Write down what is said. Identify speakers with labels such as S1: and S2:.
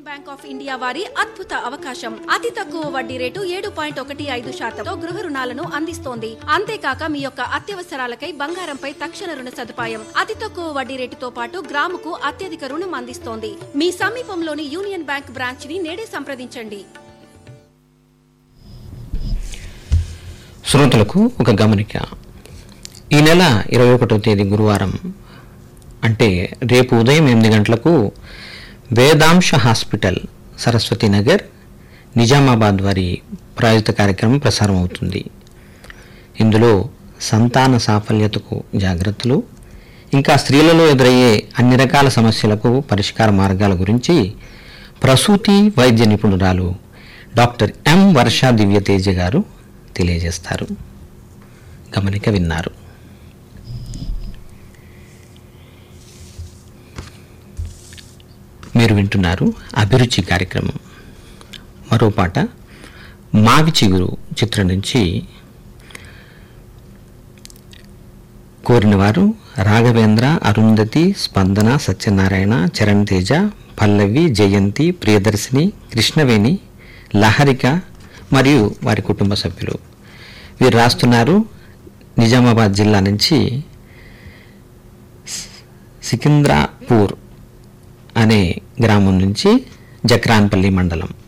S1: bank of India వారి అద్భుత అవకాశం అతి తక్కువ వడ్డీ రేటు ఏడు పాయింట్ ఒకటి ఐదు శాతంతో గృహ రుణాలను అందిస్తోంది అంతేకాక మీ యొక్క అత్యవసరాలకై బంగారంపై తక్షణ రుణ సదుపాయం అతి తక్కువ వడ్డీ రేటుతో పాటు గ్రాముకు అత్యధిక రుణం అందిస్తోంది మీ సమీపంలోని యూనియన్ బ్యాంక్ బ్రాంచ్ ని నేడే సంప్రదించండి
S2: శ్రోతలకు ఒక గమనిక ఈ నెల ఇరవై ఒకటో తేదీ గురువారం అంటే రేపు ఉదయం ఎనిమిది గంటలకు వేదాంశ హాస్పిటల్ సరస్వతి నగర్ నిజామాబాద్ వారి ప్రాయోజిత కార్యక్రమం ప్రసారం అవుతుంది ఇందులో సంతాన సాఫల్యతకు జాగ్రత్తలు ఇంకా స్త్రీలలో ఎదురయ్యే అన్ని రకాల సమస్యలకు పరిష్కార మార్గాల గురించి ప్రసూతి వైద్య నిపుణురాలు డాక్టర్ ఎం వర్షా దివ్యతేజ గారు తెలియజేస్తారు గమనిక విన్నారు మీరు వింటున్నారు అభిరుచి కార్యక్రమం మరో పాట మావి చిగురు చిత్రం నుంచి కోరిన వారు రాఘవేంద్ర అరుంధతి స్పందన సత్యనారాయణ చరణ్ తేజ పల్లవి జయంతి ప్రియదర్శిని కృష్ణవేణి లహరిక మరియు వారి కుటుంబ సభ్యులు వీరు రాస్తున్నారు నిజామాబాద్ జిల్లా నుంచి సికింద్రాపూర్ అనే గ్రామం నుంచి జక్రాన్పల్లి మండలం